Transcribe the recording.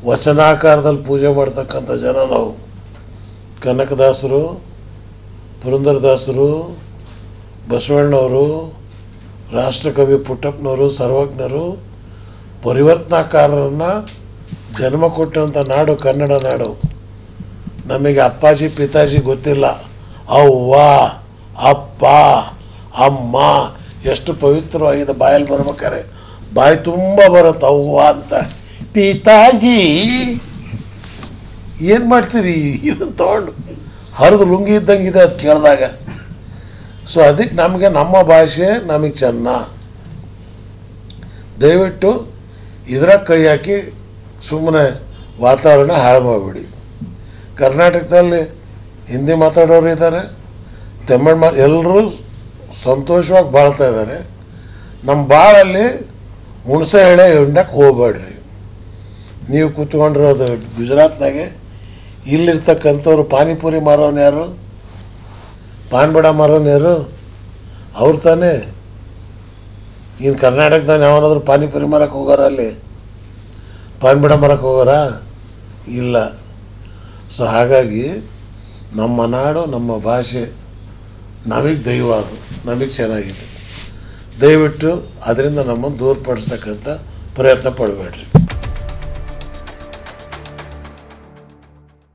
ವಚನಾಕಾರದಲ್ಲಿ ಪೂಜೆ ಮಾಡ್ತಕ್ಕಂಥ ಜನ ನಾವು ಕನಕದಾಸರು ಪುರಂದರದಾಸರು ಬಸವಣ್ಣವರು ರಾಷ್ಟ್ರಕವಿ ಪುಟ್ಟಪ್ಪನವರು ಸರ್ವಜ್ಞರು ಪರಿವರ್ತನಾಕಾರರನ್ನು ಜನ್ಮ ಕೊಟ್ಟಂಥ ನಾಡು ಕನ್ನಡ ನಾಡು ನಮಗೆ ಅಪ್ಪಾಜಿ ಪಿತಾಜಿ ಗೊತ್ತಿಲ್ಲ ಅವ್ವ ಅಪ್ಪ ಅಮ್ಮ ಎಷ್ಟು ಪವಿತ್ರವಾಗಿದೆ ಬಾಯಲ್ಲಿ ಬರ್ಬೇಕಾರೆ ಬಾಯಿ ತುಂಬ ಬರುತ್ತೆ ಅವ್ವ ಅಂತ ಪಿತಾಜಿ ಏನು ಮಾಡ್ತೀರಿ ಇದನ್ನು ತೊಗೊಂಡು ಹರಿದು ಲುಂಗಿ ಇದ್ದಂಗಿದೆ ಅದು ಕೇಳಿದಾಗ ಸೊ ಅದಕ್ಕೆ ನಮಗೆ ನಮ್ಮ ಭಾಷೆ ನಮಗೆ ಚೆನ್ನ ದಯವಿಟ್ಟು ಇದ್ರಾಗ ಕೈ ಹಾಕಿ ಸುಮ್ಮನೆ ವಾತಾವರಣ ಹಾಳು ಮಾಡಿಬಿಡಿ ಕರ್ನಾಟಕದಲ್ಲಿ ಹಿಂದಿ ಮಾತಾಡೋರು ಇದ್ದಾರೆ ತಮಿಳ್ ಮಾ ಎಲ್ಲರೂ ಸಂತೋಷವಾಗಿ ಬಾಳ್ತಾ ಇದ್ದಾರೆ ನಮ್ಮ ಬಾಳಲ್ಲಿ ಹುಣಸೆ ಎಳೆ ಹಿಂಡಕ್ಕೆ ಹೋಗ್ಬೇಡ್ರಿ ನೀವು ಕೂತ್ಕೊಂಡಿರೋದು ಗುಜರಾತ್ನಾಗೆ ಇಲ್ಲಿರ್ತಕ್ಕಂಥವ್ರು ಪಾನಿಪುರಿ ಮಾರೋನು ಯಾರು ಪಾನ್ಬೇಡ ಮಾರೋನು ಯಾರು ಅವ್ರು ತಾನೇ ಇನ್ನು ಕರ್ನಾಟಕದಾಗ ಯಾವನಾದ್ರೂ ಪಾನಿಪುರಿ ಮಾರಕ್ಕೆ ಹೋಗೋರ ಅಲ್ಲಿ ಪಾನ್ಬೇಡ ಮಾರಕ್ಕೆ ಹೋಗೋರಾ ಇಲ್ಲ ಸೊ ಹಾಗಾಗಿ ನಮ್ಮ ನಾಡು ನಮ್ಮ ಭಾಷೆ ನಮಗೆ ದೈವ ಅದು ನಮಗೆ ಚೆನ್ನಾಗಿದೆ ದಯವಿಟ್ಟು ಅದರಿಂದ ನಮ್ಮನ್ನು ದೂರಪಡಿಸ್ತಕ್ಕಂಥ ಪ್ರಯತ್ನ ಪಡಬೇಡ್ರಿ